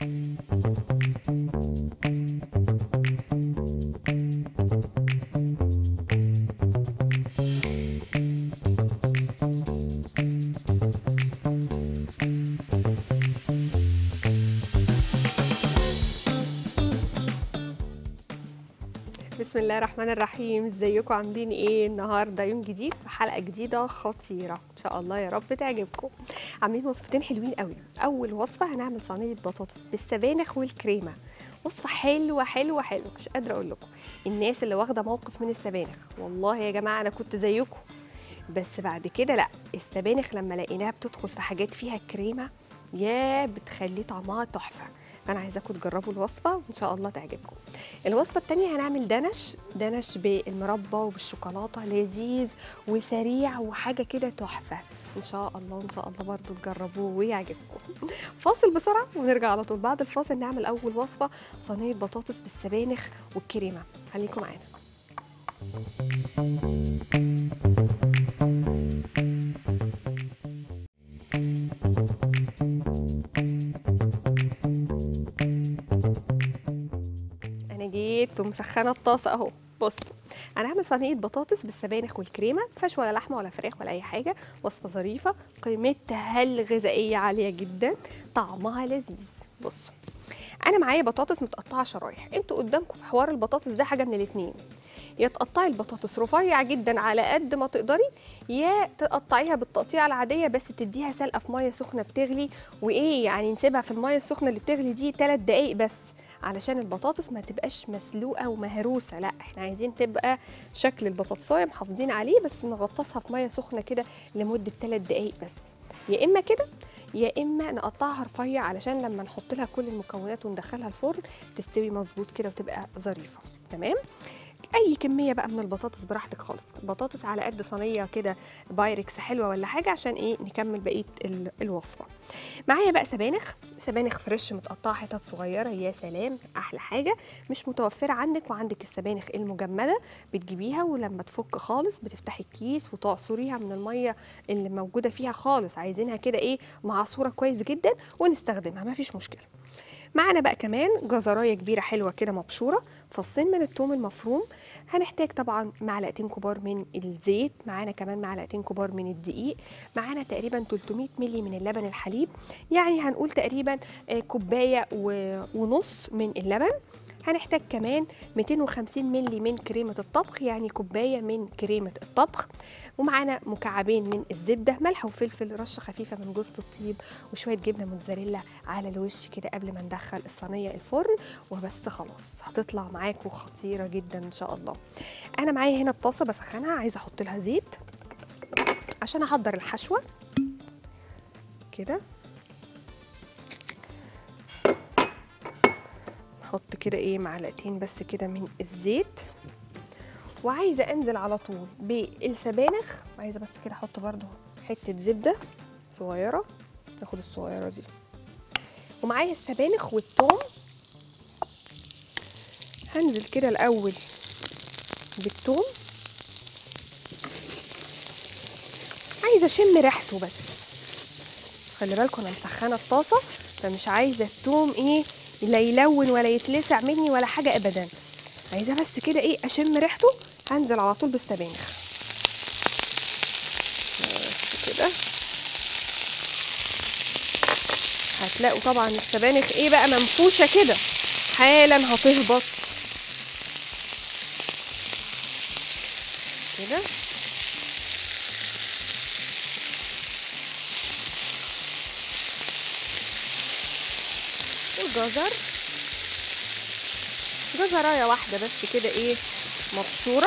بسم الله الرحمن الرحيم ازيكم عاملين ايه النهارده يوم جديد وحلقه جديده خطيره ان شاء الله يا رب تعجبكم عاملين وصفتين حلوين قوي اول وصفه هنعمل صينيه بطاطس بالسبانخ والكريمه وصفه حلوه حلوه حلوه مش قادره اقول لكم الناس اللي واخده موقف من السبانخ والله يا جماعه انا كنت زيكم بس بعد كده لا السبانخ لما لقيناها بتدخل في حاجات فيها كريمه يا بتخليه طعمها تحفه فانا عايزاكم تجربوا الوصفه وان شاء الله تعجبكم الوصفه الثانيه هنعمل دنش دنش بالمربى وبالشوكولاته لذيذ وسريع وحاجه كده تحفه ان شاء الله ان شاء الله برضو تجربوه ويعجبكم فاصل بسرعه ونرجع على طول بعد الفاصل نعمل اول وصفه صينيه بطاطس بالسبانخ والكريمه خليكم معانا انا جيت ومسخنه الطاسه اهو بص انا هعمل صينيه بطاطس بالسبانخ والكريمه ما فيهاش ولا لحمه ولا فراخ ولا اي حاجه وصفه ظريفه قيمتها الغذائيه عاليه جدا طعمها لذيذ بصوا انا معايا بطاطس متقطعه شرايح انتوا قدامكم في حوار البطاطس ده حاجه من الاتنين يا تقطعي البطاطس رفيع جدا على قد ما تقدري يا تقطعيها بالتقطيعه العاديه بس تديها سلقه في ميه سخنه بتغلي وايه يعني نسيبها في الميه السخنه اللي بتغلي دي 3 دقايق بس علشان البطاطس ما تبقاش مسلوقه ومهروسه لا احنا عايزين تبقى شكل البطاطسايه محافظين عليه بس نغطسها في ميه سخنه كده لمده 3 دقايق بس يا اما كده يا اما نقطعها رفيع علشان لما نحط لها كل المكونات وندخلها الفرن تستوي مظبوط كده وتبقى ظريفه تمام اي كميه بقى من البطاطس براحتك خالص بطاطس على قد صينيه كده بايركس حلوه ولا حاجه عشان ايه نكمل بقيه ال- الوصفه معايا بقى سبانخ سبانخ فريش متقطعه حتت صغيره يا سلام احلى حاجه مش متوفره عندك وعندك السبانخ المجمده بتجيبيها ولما تفك خالص بتفتحي الكيس وتعصريها من الميه اللي موجوده فيها خالص عايزينها كده ايه معصوره كويس جدا ونستخدمها مفيش مشكله معانا بقى كمان جزرايه كبيره حلوه كده مبشوره فصين من الثوم المفروم هنحتاج طبعا معلقتين كبار من الزيت معانا كمان معلقتين كبار من الدقيق معانا تقريبا 300 ملي من اللبن الحليب يعني هنقول تقريبا آه، كوبايه و- ونص من اللبن هنحتاج كمان 250 ملي من كريمة الطبخ يعني كوباية من كريمة الطبخ ومعانا مكعبين من الزبدة ملح وفلفل رشة خفيفة من جوز الطيب وشوية جبنة موتزاريلا على الوش كده قبل ما ندخل الصينية الفرن وبس خلاص هتطلع معاكم خطيرة جدا إن شاء الله أنا معايا هنا الطاسة بسخنها عايزة أحط لها زيت عشان أحضر الحشوة كده نحط كده ايه معلقتين بس كده من الزيت وعايزه انزل على طول بالسبانخ عايزه بس كده احط برده حته زبده صغيره ناخد الصغيره دي ومعايا السبانخ والثوم هنزل كده الاول بالثوم عايزه اشم ريحته بس خلي بالكم انا مسخنه الطاسه فمش عايزه الثوم ايه لا يلون ولا يتلسع مني ولا حاجه ابدا عايزه بس كده ايه اشم ريحته هنزل على طول بالسبانخ بس كده هتلاقوا طبعا السبانخ ايه بقى منفوشه كده حالا هتهبط كده والجزر جزرايه واحده بس كده ايه مبشوره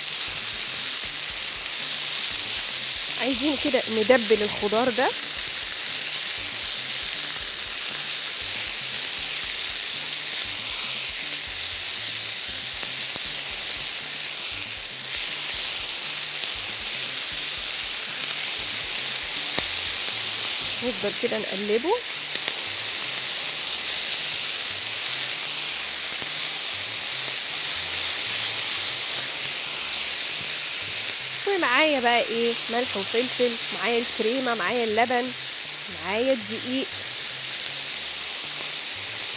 عايزين كده ندبل الخضار ده نفضل كده نقلبه ومعايا بقى ايه ملح وفلفل معايا الكريمه معايا اللبن معايا الدقيق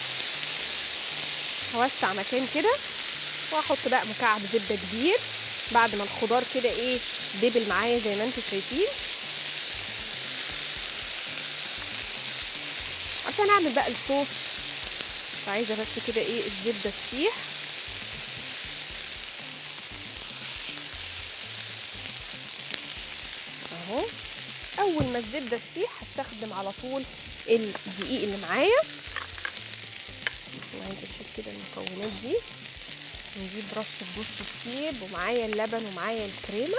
هوسع مكان كده واحط بقى مكعب زبده كبير بعد ما الخضار كده ايه دبل معايا زي ما انتم شايفين عشان اعمل بقى الصوص فعايزه بس كده ايه الزبده تسيح اهو اول ما الزبده تسيح هستخدم على طول الدقيق اللي معايا وعايزه اشيل كده المكونات دي نجيب رشه جوز الطيب ومعايا اللبن ومعايا الكريمه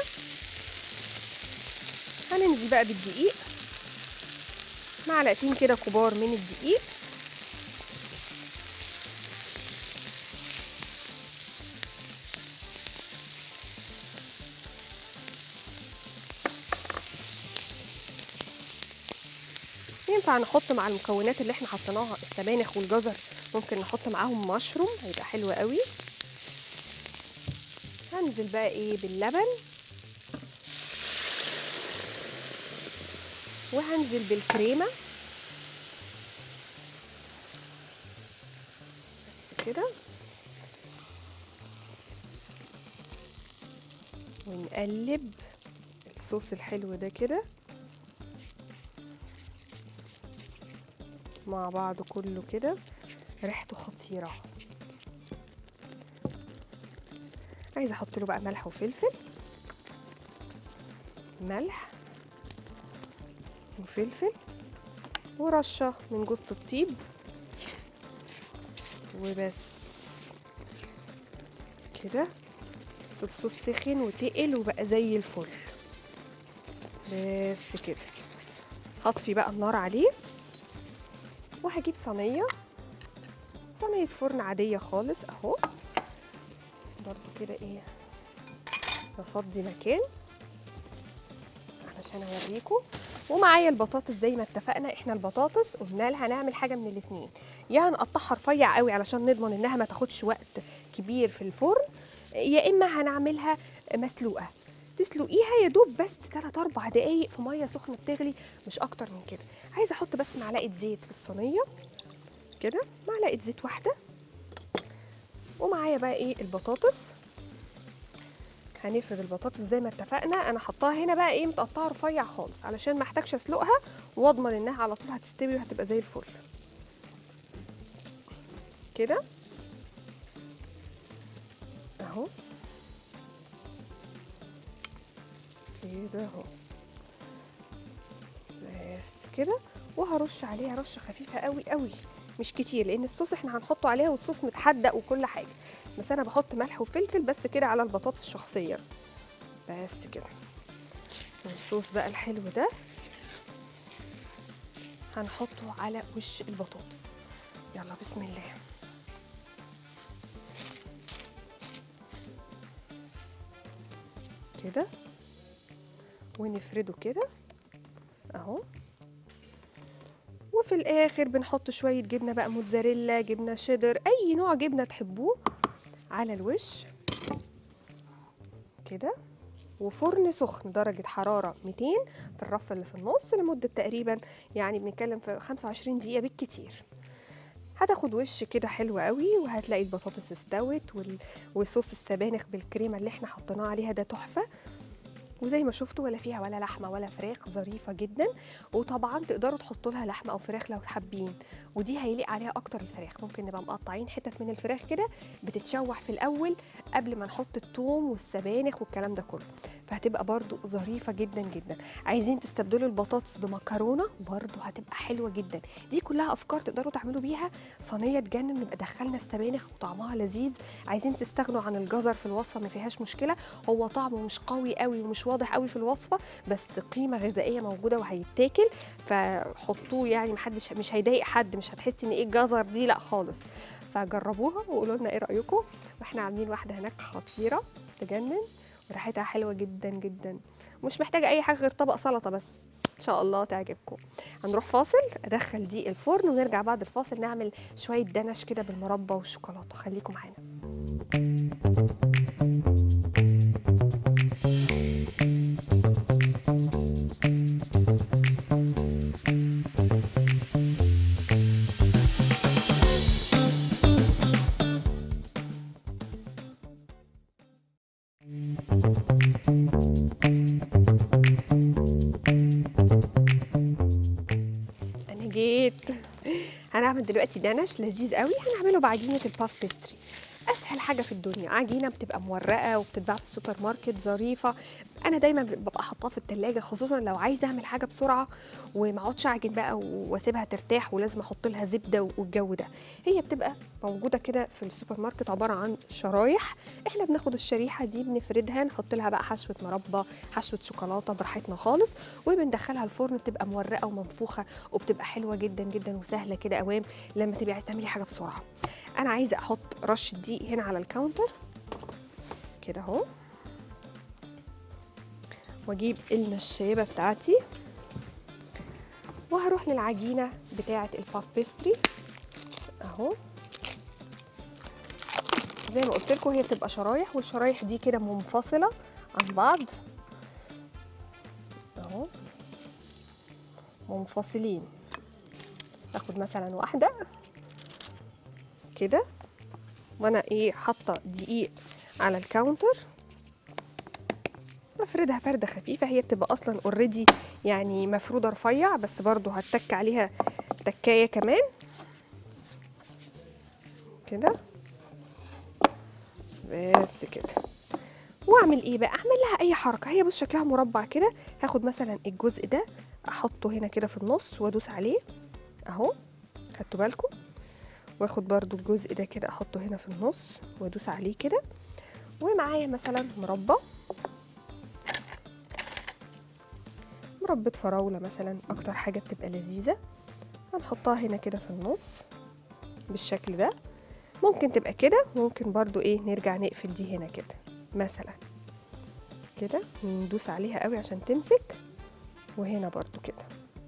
هننزل بقى بالدقيق معلقتين كده كبار من الدقيق ينفع نحط مع المكونات اللي احنا حطيناها السبانخ والجزر ممكن نحط معاهم مشروم هيبقى حلو قوي هنزل بقى ايه باللبن وهنزل بالكريمه بس كده ونقلب الصوص الحلو ده كده مع بعض كله كده ريحته خطيره عايزه احط له بقى ملح وفلفل ملح وفلفل ورشه من جوز الطيب وبس كده الصوص سخن وتقل وبقى زي الفل بس كده هطفي بقى النار عليه وهجيب صينيه صينيه فرن عاديه خالص اهو برضو كده ايه بفضي مكان علشان اوريكم ومعايا البطاطس زي ما اتفقنا احنا البطاطس قلنا لها نعمل حاجه من الاتنين يا هنقطعها رفيع قوي علشان نضمن انها ما تاخدش وقت كبير في الفرن يا اما هنعملها مسلوقه تسلقيها يا دوب بس 3 4 دقايق في ميه سخنه بتغلي مش اكتر من كده عايزه احط بس معلقه زيت في الصينيه كده معلقه زيت واحده ومعايا بقى ايه البطاطس هنفرد البطاطس زي ما اتفقنا انا حطاها هنا بقى ايه متقطعه رفيع خالص علشان ما احتاجش اسلقها واضمن انها على طول هتستوي وهتبقى زي الفل كده اهو كده اهو بس كده وهرش عليها رشه خفيفه قوي قوي مش كتير لان الصوص احنا هنحطه عليها والصوص متحدق وكل حاجه بس انا بحط ملح وفلفل بس كده على البطاطس شخصيا بس كده والصوص بقى الحلو ده هنحطه على وش البطاطس يلا بسم الله كده ونفرده كده اهو وفي الاخر بنحط شويه جبنه بقى موتزاريلا جبنه شيدر اي نوع جبنه تحبوه على الوش كده وفرن سخن درجة حرارة 200 في الرف اللي في النص لمدة تقريبا يعني بنتكلم في 25 دقيقة بالكتير هتاخد وش كده حلو قوي وهتلاقي البطاطس استوت وال... وصوص السبانخ بالكريمة اللي احنا حطيناه عليها ده تحفة وزي ما شفتوا ولا فيها ولا لحمه ولا فراخ ظريفه جدا وطبعا تقدروا تحطوا لها لحمه او فراخ لو حابين ودي هيليق عليها اكتر الفراخ ممكن نبقى مقطعين حتت من الفراخ كده بتتشوح في الاول قبل ما نحط الثوم والسبانخ والكلام ده كله فهتبقى برضو ظريفه جدا جدا عايزين تستبدلوا البطاطس بمكرونه برضو هتبقى حلوه جدا دي كلها افكار تقدروا تعملوا بيها صينيه تجنن نبقى دخلنا السبانخ وطعمها لذيذ عايزين تستغنوا عن الجزر في الوصفه ما فيهاش مشكله هو طعمه مش قوي قوي ومش واضح قوي في الوصفه بس قيمه غذائيه موجوده وهيتاكل فحطوه يعني محدش مش هيضايق حد مش هتحسي ان ايه الجزر دي لا خالص فجربوها وقولوا لنا ايه رايكم واحنا عاملين واحده هناك خطيره تجنن وريحتها حلوه جدا جدا ومش محتاجه اي حاجه غير طبق سلطه بس ان شاء الله تعجبكم هنروح فاصل ادخل دي الفرن ونرجع بعد الفاصل نعمل شويه دنش كده بالمربى والشوكولاته خليكم معانا هعمل دلوقتي دانش لذيذ قوي هنعمله بعجينه الباف بيستري اسهل حاجه في الدنيا عجينه بتبقى مورقه وبتتباع في السوبر ماركت ظريفه انا دايما ببقى حاطاها في التلاجة خصوصا لو عايزه اعمل حاجه بسرعه وما اقعدش اعجن بقى واسيبها ترتاح ولازم احط لها زبده والجو ده هي بتبقى موجوده كده في السوبر ماركت عباره عن شرايح احنا بناخد الشريحه دي بنفردها نحط لها بقى حشوه مربى حشوه شوكولاته براحتنا خالص وبندخلها الفرن بتبقى مورقه ومنفوخه وبتبقى حلوه جدا جدا وسهله كده اوام لما تبقي عايزه تعملي حاجه بسرعه انا عايزه احط رشه دقيق هنا على الكاونتر كده اهو واجيب النشابه بتاعتي وهروح للعجينه بتاعه الباف بيستري اهو زي ما قلت لكم هي بتبقى شرايح والشرايح دي كده منفصله عن بعض اهو منفصلين اخد مثلا واحده كده وانا ايه حاطه دقيق على الكاونتر افردها فرده خفيفه هي بتبقى اصلا اوريدي يعني مفروده رفيع بس برضو هتك عليها تكايه كمان كده بس كده واعمل ايه بقى اعمل لها اي حركه هي بص شكلها مربع كده هاخد مثلا الجزء ده احطه هنا كده في النص وادوس عليه اهو خدتوا بالكم واخد برضو الجزء ده كده احطه هنا في النص وادوس عليه كده ومعايا مثلا مربى مربى فراوله مثلا اكتر حاجه بتبقى لذيذه هنحطها هنا كده في النص بالشكل ده ممكن تبقى كده ممكن برضو ايه نرجع نقفل دي هنا كده مثلا كده ندوس عليها قوي عشان تمسك وهنا برضو كده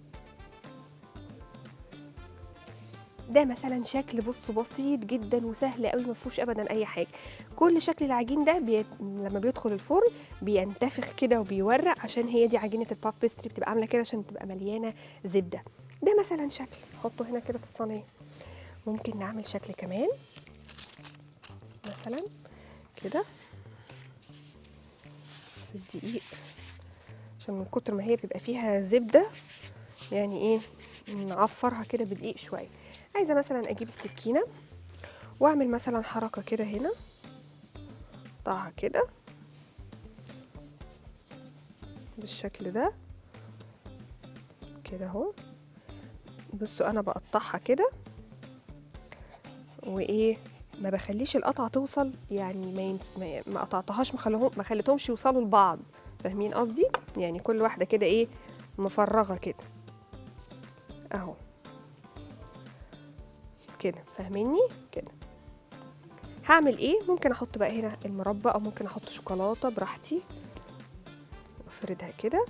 ده مثلا شكل بص بسيط جدا وسهل قوي ما فيهوش ابدا اي حاجه كل شكل العجين ده بي... لما بيدخل الفرن بينتفخ كده وبيورق عشان هي دي عجينه الباف بيستري بتبقى عامله كده عشان تبقى مليانه زبده ده مثلا شكل نحطه هنا كده في الصينيه ممكن نعمل شكل كمان مثلا كده بس الدقيق عشان من كتر ما هي بتبقى فيها زبده يعني ايه نعفرها كده بدقيق شويه عايزه مثلا اجيب السكينه واعمل مثلا حركه كده هنا اقطعها كده بالشكل ده كده اهو بصوا انا بقطعها كده وايه ما بخليش القطعه توصل يعني ما ينس... ما, ما قطعتهاش ما خليهم ما خليتهمش يوصلوا لبعض فاهمين قصدي يعني كل واحده كده ايه مفرغه كده اهو كده فاهميني كده هعمل ايه ممكن احط بقى هنا المربى او ممكن احط شوكولاته براحتي افردها كده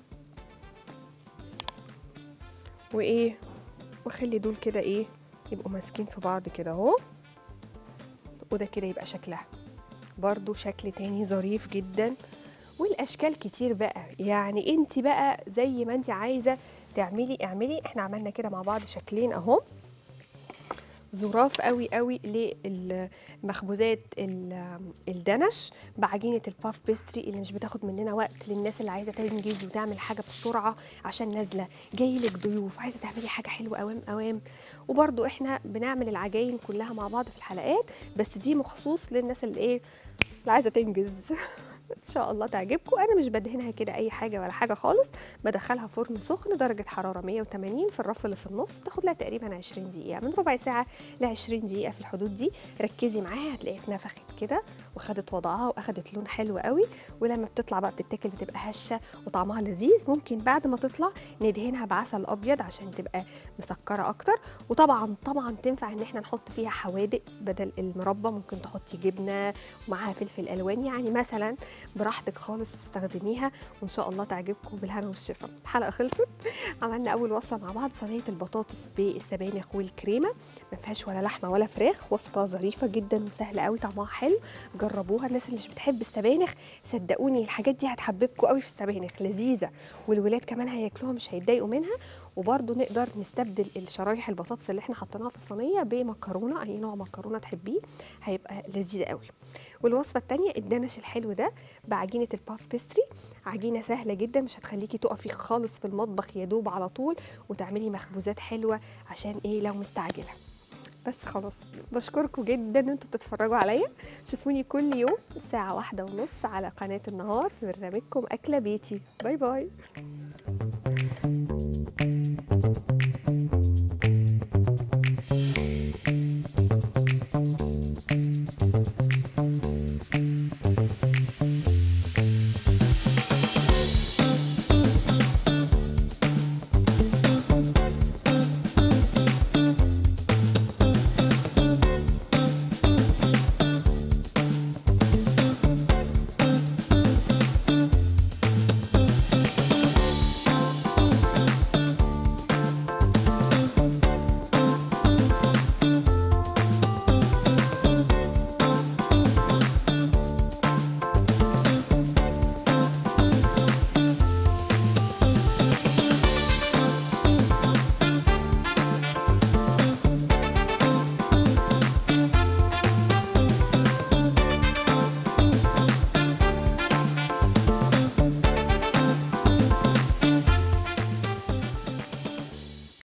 وايه واخلي دول كده ايه يبقوا ماسكين في بعض كده اهو وده كده يبقى شكلها برضو شكل تاني ظريف جدا والاشكال كتير بقى يعني انت بقى زي ما انت عايزه تعملي اعملي احنا عملنا كده مع بعض شكلين اهو ظراف قوي قوي للمخبوزات الدنش بعجينه الباف بيستري اللي مش بتاخد مننا وقت للناس اللي عايزه تنجز وتعمل حاجه بسرعه عشان نازله جاي لك ضيوف عايزه تعملي حاجه حلوه اوام اوام وبرده احنا بنعمل العجاين كلها مع بعض في الحلقات بس دي مخصوص للناس اللي ايه اللي عايزه تنجز ان شاء الله تعجبكم انا مش بدهنها كده اي حاجه ولا حاجه خالص بدخلها فرن سخن درجه حراره 180 في الرف اللي في النص بتاخد لها تقريبا 20 دقيقه من ربع ساعه ل 20 دقيقه في الحدود دي ركزي معاها هتلاقيها اتنفخت كده وخدت وضعها واخدت لون حلو قوي ولما بتطلع بقى بتتاكل بتبقى هشه وطعمها لذيذ ممكن بعد ما تطلع ندهنها بعسل ابيض عشان تبقى مسكره اكتر وطبعا طبعا تنفع ان احنا نحط فيها حوادق بدل المربى ممكن تحطي جبنه ومعاها فلفل الوان يعني مثلا براحتك خالص تستخدميها وان شاء الله تعجبكم بالهنا والشفا الحلقه خلصت عملنا اول وصفه مع بعض صينيه البطاطس بالسبانخ والكريمه ما فيهاش ولا لحمه ولا فراخ وصفه ظريفه جدا وسهله قوي طعمها حلو جربوها الناس اللي مش بتحب السبانخ صدقوني الحاجات دي هتحببكم قوي في السبانخ لذيذه والولاد كمان هياكلوها مش هيتضايقوا منها وبرده نقدر نستبدل الشرايح البطاطس اللي احنا حطيناها في الصينيه بمكرونه اي نوع مكرونه تحبيه هيبقى لذيذ قوي والوصفه الثانيه الدنش الحلو ده بعجينه الباف بيستري عجينه سهله جدا مش هتخليكي تقفي خالص في المطبخ يا دوب على طول وتعملي مخبوزات حلوه عشان ايه لو مستعجله بس خلاص بشكركم جدا ان انتوا بتتفرجوا عليا شوفوني كل يوم الساعه واحدة ونص على قناه النهار في برنامجكم اكله بيتي باي باي